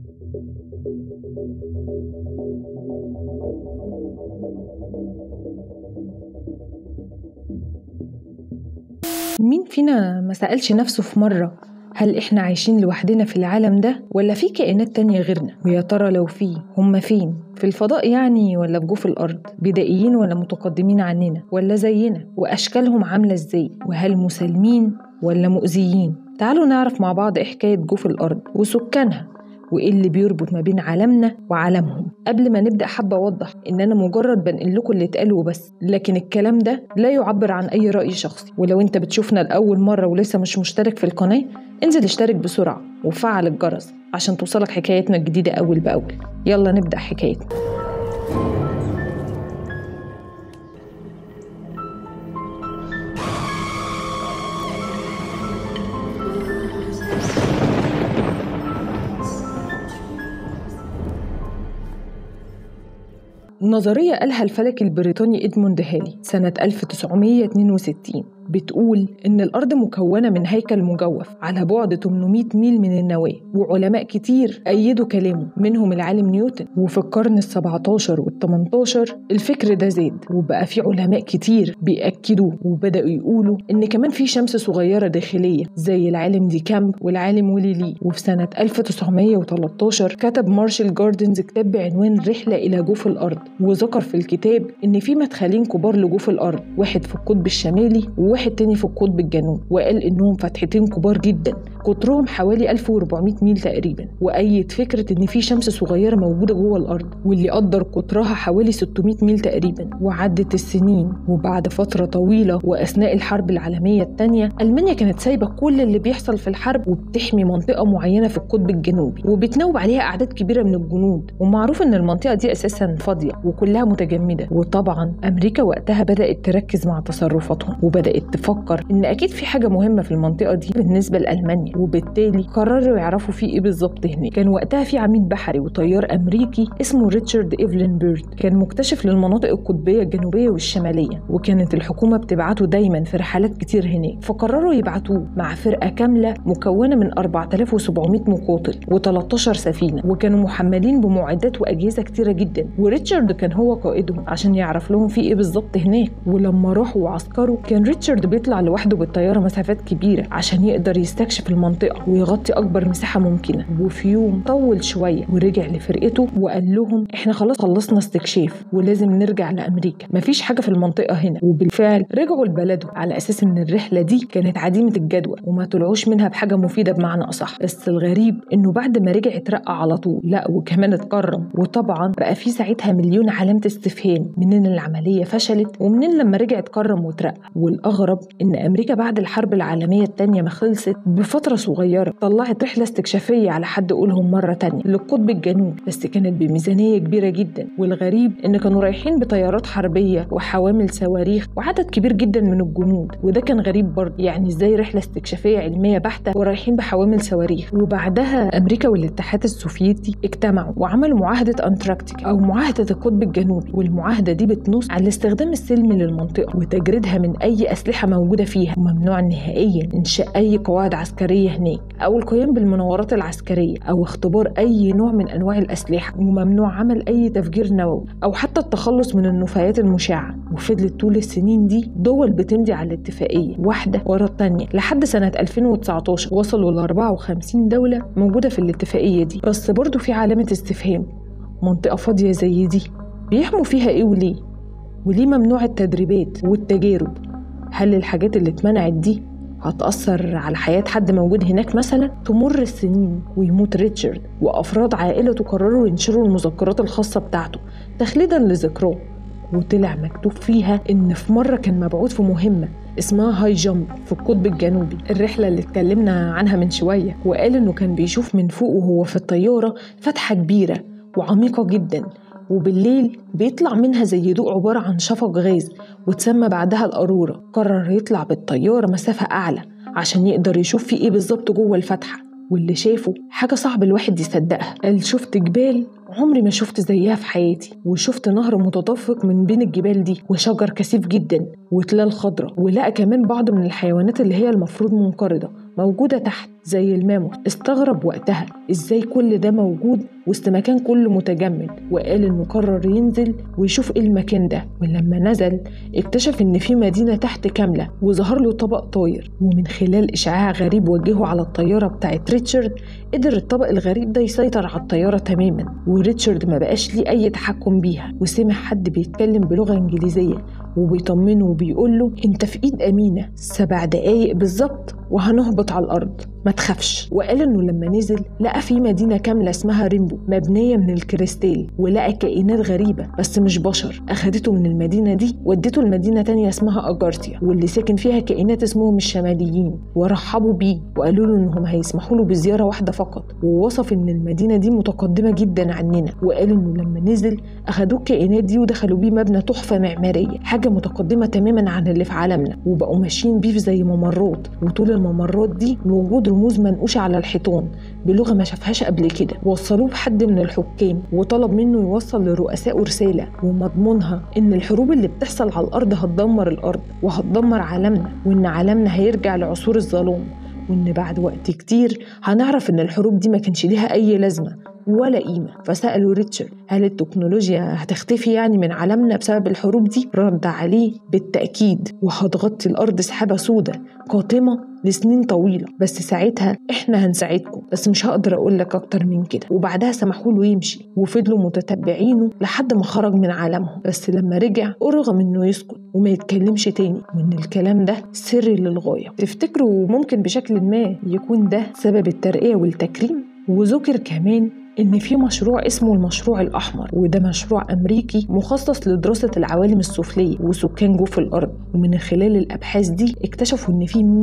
مين فينا ما سألش نفسه في مرة هل إحنا عايشين لوحدنا في العالم ده ولا في كائنات تانية غيرنا ويا ترى لو في هم فين في الفضاء يعني ولا في جوف الأرض بدائيين ولا متقدمين عننا ولا زينا وأشكالهم عاملة إزاي وهل مسالمين ولا مؤذيين تعالوا نعرف مع بعض إيه حكاية جوف الأرض وسكانها وايه اللي بيربط ما بين عالمنا وعالمهم قبل ما نبدا حابه اوضح ان انا مجرد بنقل لكم اللي اتقال وبس لكن الكلام ده لا يعبر عن اي راي شخصي ولو انت بتشوفنا لاول مره ولسه مش مشترك في القناه انزل اشترك بسرعه وفعل الجرس عشان توصلك حكايتنا الجديده اول باول يلا نبدا حكايتنا نظرية قالها الفلك البريطاني إدموند هالي سنة 1962 بتقول إن الأرض مكونة من هيكل مجوف على بعد 800 ميل من النواة وعلماء كتير أيدوا كلامه منهم العالم نيوتن وفي القرن ال 17 وال 18 الفكر ده زاد وبقى في علماء كتير بيأكدوا وبدأوا يقولوا إن كمان في شمس صغيرة داخلية زي العالم دي كامب والعالم ويلي لي وفي سنة 1913 كتب مارشال جاردنز كتاب بعنوان رحلة إلى جوف الأرض وذكر في الكتاب إن في مدخلين كبار لجوف الأرض واحد في القطب الشمالي وواحد تاني في القطب الجنوبي وقال إنهم فتحتين كبار جدا قطرهم حوالي 1400 ميل تقريبا وأيد فكرة إن في شمس صغيرة موجودة جوه الأرض واللي قدر قطرها حوالي 600 ميل تقريبا وعدت السنين وبعد فترة طويلة وأثناء الحرب العالمية الثانية ألمانيا كانت سايبة كل اللي بيحصل في الحرب وبتحمي منطقة معينة في القطب الجنوبي وبتنوب عليها أعداد كبيرة من الجنود ومعروف إن المنطقة دي أساسا فاضية وكلها متجمدة وطبعا أمريكا وقتها بدأت تركز مع تصرفاتهم وبدأت تفكر إن أكيد في حاجة مهمة في المنطقة دي بالنسبة لألمانيا وبالتالي قرروا يعرفوا في إيه بالظبط هناك كان وقتها في عميد بحري وطيار أمريكي اسمه ريتشارد إيفلين بيرد كان مكتشف للمناطق القطبية الجنوبية والشمالية وكانت الحكومة بتبعته دايما في رحلات كتير هناك فقرروا يبعتوه مع فرقة كاملة مكونة من 4700 مقاتل و13 سفينة وكانوا محملين بمعدات وأجهزة كتيرة جدا وريتشارد كان هو قائدهم عشان يعرف لهم في ايه بالظبط هناك ولما راحوا وعسكروا كان ريتشارد بيطلع لوحده بالطياره مسافات كبيره عشان يقدر يستكشف المنطقه ويغطي اكبر مساحه ممكنه وفي يوم طول شويه ورجع لفرقته وقال لهم احنا خلاص خلصنا استكشاف ولازم نرجع لامريكا مفيش حاجه في المنطقه هنا وبالفعل رجعوا لبلده على اساس ان الرحله دي كانت عديمه الجدوى وما طلعوش منها بحاجه مفيده بمعنى اصح بس الغريب انه بعد ما رجع اترقى على طول لا وكمان اتكرم وطبعا بقى في ساعتها مليون علامه استفهام منين العملية فشلت ومنين لما رجع اتكرم وترقى والأغرب إن أمريكا بعد الحرب العالمية التانية ما خلصت بفترة صغيرة طلعت رحلة استكشافية على حد قولهم مرة تانية للقطب الجنوبي بس كانت بميزانية كبيرة جدا والغريب إن كانوا رايحين بطيارات حربية وحوامل صواريخ وعدد كبير جدا من الجنود وده كان غريب برضه يعني إزاي رحلة استكشافية علمية بحتة ورايحين بحوامل صواريخ وبعدها أمريكا والاتحاد السوفيتي اجتمعوا وعملوا معاهدة أنتراكتيكا أو معاهدة القطب الجنوبي والمعاهدة دي بتنص على الاستخدام السلمي للمنطقة وتجريدها من أي أسلحة موجودة فيها وممنوع نهائيا إنشاء أي قواعد عسكرية هناك أو القيام بالمناورات العسكرية أو اختبار أي نوع من أنواع الأسلحة وممنوع عمل أي تفجير نووي أو حتى التخلص من النفايات المشعة وفضلت طول السنين دي دول بتمضي على الاتفاقية واحدة ورا التانية لحد سنة 2019 وصلوا ل 54 دولة موجودة في الاتفاقية دي بس برضه في علامة استفهام منطقة فاضية زي دي بيحموا فيها إيه وليه؟ وليه ممنوع التدريبات والتجارب؟ هل الحاجات اللي اتمنعت دي هتأثر على حياة حد موجود هناك مثلا؟ تمر السنين ويموت ريتشارد وأفراد عائلته قرروا ينشروا المذكرات الخاصة بتاعته تخليدا لذكراه وطلع مكتوب فيها إن في مرة كان مبعوث في مهمة اسمها هاي جامب في القطب الجنوبي الرحلة اللي اتكلمنا عنها من شوية وقال إنه كان بيشوف من فوق وهو في الطيارة فتحة كبيرة وعميقة جدا وبالليل بيطلع منها زي ضوء عبارة عن شفق غاز وتسمى بعدها القارورة قرر يطلع بالطيارة مسافة أعلى عشان يقدر يشوف في إيه بالظبط جوه الفتحة واللي شافه حاجة صعب الواحد يصدقها قال شفت جبال عمري ما شفت زيها في حياتي وشفت نهر متدفق من بين الجبال دي وشجر كثيف جدا وتلال خضراء ولقى كمان بعض من الحيوانات اللي هي المفروض منقرضة موجودة تحت زي الماموث استغرب وقتها ازاي كل ده موجود وسط مكان كله متجمد وقال انه قرر ينزل ويشوف ايه المكان ده ولما نزل اكتشف ان في مدينه تحت كامله وظهر له طبق طاير ومن خلال اشعاع غريب وجهه على الطياره بتاعت ريتشارد قدر الطبق الغريب ده يسيطر على الطياره تماما وريتشارد ما بقاش ليه اي تحكم بيها وسمع حد بيتكلم بلغه انجليزيه وبيطمنه وبيقول له انت في ايد امينه سبع دقايق بالظبط وهنهبط على الارض ما تخافش وقال انه لما نزل لقى في مدينه كامله اسمها ريمبو مبنيه من الكريستال ولقى كائنات غريبه بس مش بشر اخدته من المدينه دي ودته لمدينه تانية اسمها اجارتيا واللي ساكن فيها كائنات اسمهم الشماليين ورحبوا بيه وقالوا له انهم هيسمحوا له بزياره واحده فقط ووصف ان المدينه دي متقدمه جدا عننا وقال انه لما نزل اخدوه الكائنات دي ودخلوا بيه مبنى تحفه معماريه حاجه متقدمه تماما عن اللي في عالمنا وبقوا ماشيين بيه زي ممرات وطول الممرات دي موجود رموز منقوشة على الحيطان بلغة ما شافهاش قبل كده وصلوه بحد من الحكام وطلب منه يوصل لرؤسائه رسالة ومضمونها إن الحروب اللي بتحصل على الأرض هتدمر الأرض وهتدمر عالمنا وإن عالمنا هيرجع لعصور الظلام وإن بعد وقت كتير هنعرف إن الحروب دي ما كانش ليها أي لازمة ولا قيمة فسألوا ريتشارد هل التكنولوجيا هتختفي يعني من عالمنا بسبب الحروب دي؟ رد عليه بالتأكيد وهتغطي الأرض سحابة سودة قاتمة لسنين طويلة بس ساعتها احنا هنساعدكم بس مش هقدر اقول لك اكتر من كده وبعدها سمحوا له يمشي وفضلوا متتبعينه لحد ما خرج من عالمهم بس لما رجع ارغم انه يسكت وما يتكلمش تاني وان الكلام ده سري للغاية تفتكروا ممكن بشكل ما يكون ده سبب الترقية والتكريم وذكر كمان إن في مشروع اسمه المشروع الأحمر وده مشروع أمريكي مخصص لدراسة العوالم السفلية وسكان جوف الأرض ومن خلال الأبحاث دي اكتشفوا إن في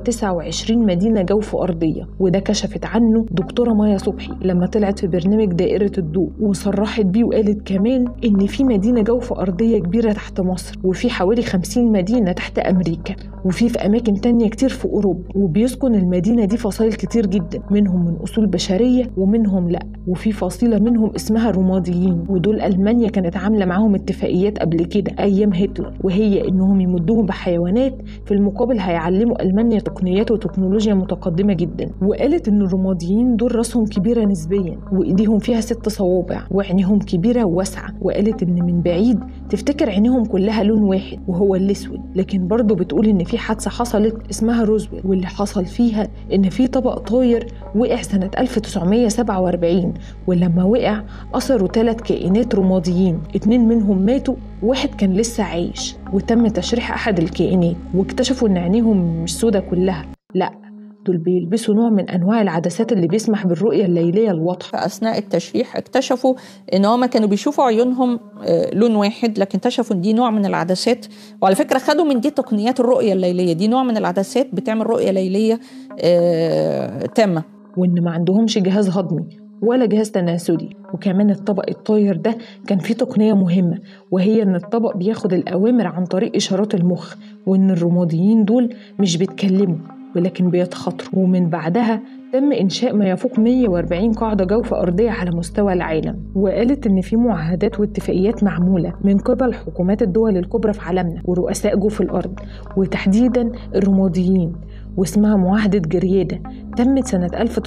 129 مدينة جوف أرضية وده كشفت عنه دكتورة مايا صبحي لما طلعت في برنامج دائرة الضوء وصرحت بيه وقالت كمان إن في مدينة جوف أرضية كبيرة تحت مصر وفي حوالي 50 مدينة تحت أمريكا وفي في أماكن تانية كتير في أوروبا وبيسكن المدينة دي فصائل كتير جدا منهم من أصول بشرية ومنهم لأ وفي فصيلة منهم اسمها الرماديين ودول ألمانيا كانت عاملة معاهم اتفاقيات قبل كده أيام هتلر وهي إنهم يمدوهم بحيوانات في المقابل هيعلموا ألمانيا تقنيات وتكنولوجيا متقدمة جدا وقالت إن الرماديين دول راسهم كبيرة نسبيا وإيديهم فيها ست صوابع وعينيهم كبيرة وواسعة وقالت إن من بعيد تفتكر عينيهم كلها لون واحد وهو الأسود لكن برضه بتقول إن في حادثة حصلت اسمها روزويل واللي حصل فيها إن في طبق طاير وقع سنة 1947 ولما وقع أثروا ثلاث كائنات رماديين اتنين منهم ماتوا واحد كان لسه عايش وتم تشريح أحد الكائنات واكتشفوا إن عينيهم مش سودة كلها لأ دول بيلبسوا نوع من انواع العدسات اللي بيسمح بالرؤيه الليليه الواضحه اثناء التشريح اكتشفوا ان هم كانوا بيشوفوا عيونهم لون واحد لكن اكتشفوا ان دي نوع من العدسات وعلى فكره خدوا من دي تقنيات الرؤيه الليليه دي نوع من العدسات بتعمل رؤيه ليليه تامه وان ما عندهمش جهاز هضمي ولا جهاز تناسلي وكمان الطبق الطاير ده كان فيه تقنية مهمة وهي إن الطبق بياخد الأوامر عن طريق إشارات المخ وإن الرماديين دول مش بيتكلموا ولكن بيتخاطروا ومن بعدها تم إنشاء ما يفوق 140 قاعدة جوف أرضية على مستوى العالم وقالت إن في معاهدات واتفاقيات معمولة من قبل حكومات الدول الكبرى في عالمنا ورؤساء جوف الأرض وتحديدا الرماديين واسمها معاهدة جريادة تمت سنة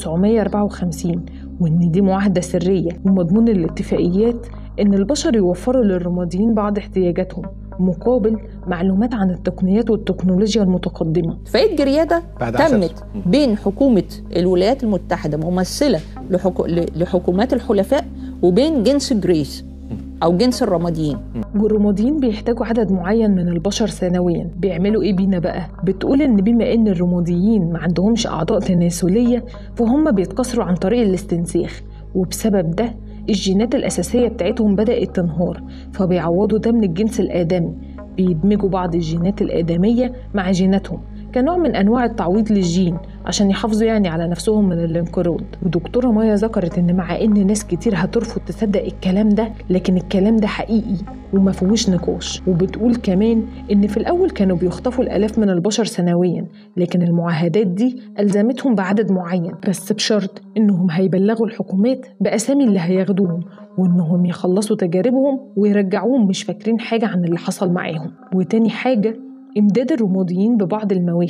1954 وإن دي معاهدة سرية ومضمون الاتفاقيات إن البشر يوفروا للرماديين بعض احتياجاتهم مقابل معلومات عن التقنيات والتكنولوجيا المتقدمة اتفاقية جريادة تمت بين حكومة الولايات المتحدة ممثلة لحكو... لحكومات الحلفاء وبين جنس جريس أو جنس الرماديين والرماديين بيحتاجوا عدد معين من البشر سنويا بيعملوا إيه بينا بقى؟ بتقول إن بما إن الرماديين ما عندهمش أعضاء تناسلية فهم بيتكاثروا عن طريق الاستنساخ وبسبب ده الجينات الأساسية بتاعتهم بدأت تنهار فبيعوضوا ده من الجنس الآدمي بيدمجوا بعض الجينات الآدمية مع جيناتهم كنوع من أنواع التعويض للجين عشان يحافظوا يعني على نفسهم من الانقراض ودكتورة مايا ذكرت إن مع إن ناس كتير هترفض تصدق الكلام ده لكن الكلام ده حقيقي وما فيهوش نقاش وبتقول كمان إن في الأول كانوا بيخطفوا الآلاف من البشر سنويا لكن المعاهدات دي ألزمتهم بعدد معين بس بشرط إنهم هيبلغوا الحكومات بأسامي اللي هياخدوهم وإنهم يخلصوا تجاربهم ويرجعوهم مش فاكرين حاجة عن اللي حصل معاهم وتاني حاجة إمداد الرماديين ببعض المواشي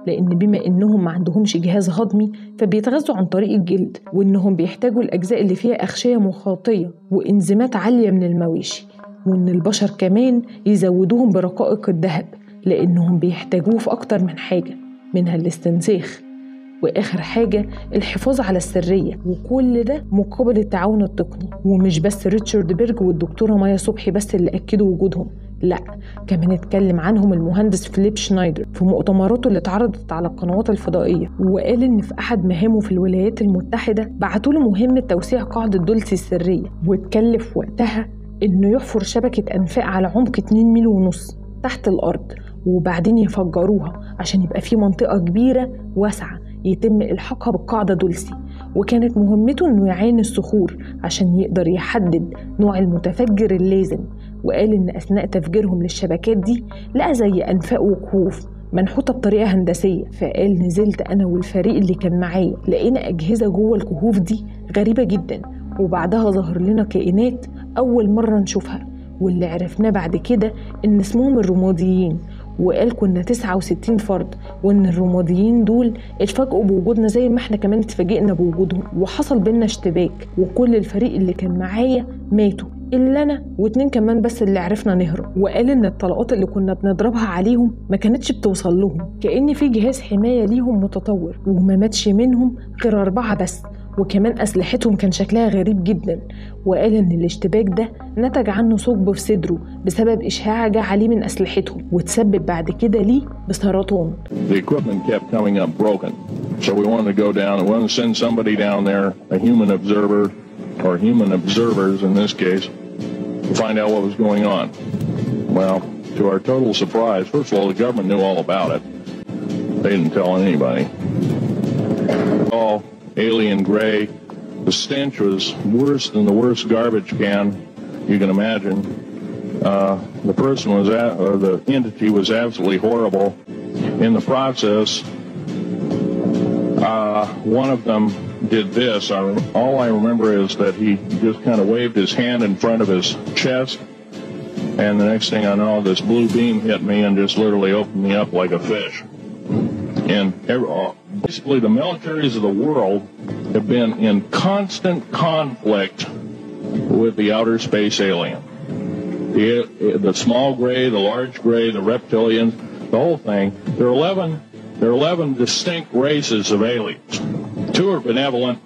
لأن بما إنهم ما عندهمش جهاز هضمي فبيتغذوا عن طريق الجلد وإنهم بيحتاجوا الأجزاء اللي فيها أغشية مخاطية وإنزيمات عالية من المواشي وإن البشر كمان يزودوهم برقائق الذهب لأنهم بيحتاجوه في أكتر من حاجة منها الاستنساخ واخر حاجه الحفاظ على السريه وكل ده مقابل التعاون التقني ومش بس ريتشارد بيرج والدكتوره مايا صبحي بس اللي اكدوا وجودهم لا كمان اتكلم عنهم المهندس فيليب شنايدر في مؤتمراته اللي اتعرضت على القنوات الفضائيه وقال ان في احد مهامه في الولايات المتحده بعتوا له مهمه توسيع قاعده دولسي السريه واتكلف وقتها انه يحفر شبكه انفاق على عمق 2 ميل ونص تحت الارض وبعدين يفجروها عشان يبقى في منطقه كبيره واسعه يتم إلحاقها بالقاعدة دولسي وكانت مهمته إنه يعاين الصخور عشان يقدر يحدد نوع المتفجر اللازم وقال إن أثناء تفجيرهم للشبكات دي لقى زي أنفاق وكهوف منحوتة بطريقة هندسية فقال نزلت أنا والفريق اللي كان معايا لقينا أجهزة جوه الكهوف دي غريبة جدا وبعدها ظهر لنا كائنات أول مرة نشوفها واللي عرفناه بعد كده إن اسمهم الرماديين وقال كنا 69 فرد وان الرماديين دول اتفاجئوا بوجودنا زي ما احنا كمان اتفاجئنا بوجودهم وحصل بينا اشتباك وكل الفريق اللي كان معايا ماتوا الا انا واتنين كمان بس اللي عرفنا نهرب وقال ان الطلقات اللي كنا بنضربها عليهم ما كانتش بتوصل لهم كان في جهاز حمايه ليهم متطور وما ماتش منهم غير اربعه بس وكمان أسلحتهم كان شكلها غريب جدا وقال إن الاشتباك ده نتج عنه ثقب في صدره بسبب إشعاع جه عليه من أسلحتهم وتسبب بعد كده ليه بسرطان. The equipment kept coming up broken. So we wanted to go down and we wanted to send somebody down there, a human observer, or human observers in this case, to find out what was going on. Well, to our total surprise, first of all, the government knew all about it. They didn't tell anybody. All alien gray. The stench was worse than the worst garbage can you can imagine. Uh, the person was at, or the entity was absolutely horrible. In the process, uh, one of them did this. I, all I remember is that he just kind of waved his hand in front of his chest, and the next thing I know, this blue beam hit me and just literally opened me up like a fish. And every, basically, the militaries of the world have been in constant conflict with the outer space alien. The, the small gray, the large gray, the reptilians, the whole thing. There are 11, there are 11 distinct races of aliens. Two are benevolent.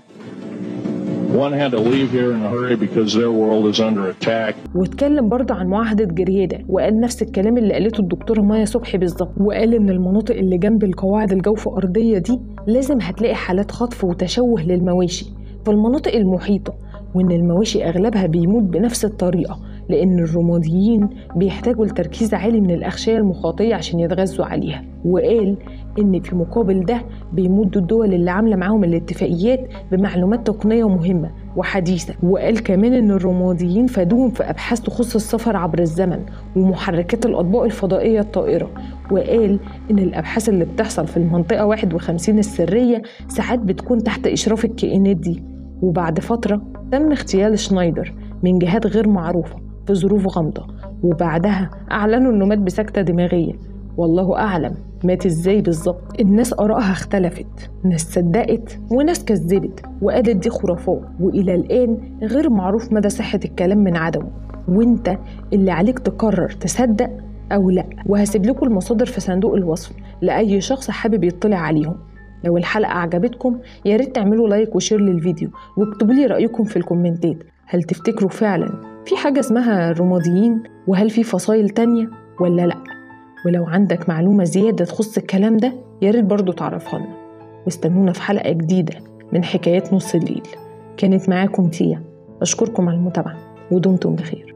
One had to leave here in a hurry because their world is under attack. واتكلم برضه عن معاهدة جريدة وقال نفس الكلام اللي قالته الدكتورة مايا صبحي بالظبط وقال إن المناطق اللي جنب القواعد الجوف أرضية دي لازم هتلاقي حالات خطف وتشوه للمواشي في المناطق المحيطة وإن المواشي أغلبها بيموت بنفس الطريقة لأن الرماديين بيحتاجوا لتركيز عالي من الأغشية المخاطية عشان يتغذوا عليها وقال إن في مقابل ده بيمدوا الدول اللي عاملة معاهم الاتفاقيات بمعلومات تقنية مهمة وحديثة وقال كمان إن الرماديين فادوهم في أبحاث تخص السفر عبر الزمن ومحركات الأطباق الفضائية الطائرة وقال إن الأبحاث اللي بتحصل في المنطقة 51 السرية ساعات بتكون تحت إشراف الكائنات دي وبعد فترة تم اغتيال شنايدر من جهات غير معروفة في ظروف غامضة وبعدها أعلنوا إنه مات بسكتة دماغية والله أعلم مات إزاي بالظبط الناس آرائها اختلفت ناس صدقت وناس كذبت وقالت دي خرافات وإلى الآن غير معروف مدى صحة الكلام من عدمه وانت اللي عليك تقرر تصدق أو لأ وهسيب لكم المصادر في صندوق الوصف لأي شخص حابب يطلع عليهم لو الحلقة عجبتكم يا ريت تعملوا لايك وشير للفيديو واكتبوا لي رأيكم في الكومنتات هل تفتكروا فعلا في حاجة اسمها رماديين وهل في فصائل تانية ولا لأ ولو عندك معلومة زيادة تخص الكلام ده يا ريت برضو تعرفها لنا واستنونا في حلقة جديدة من حكايات نص الليل كانت معاكم تيا أشكركم على المتابعة ودمتم بخير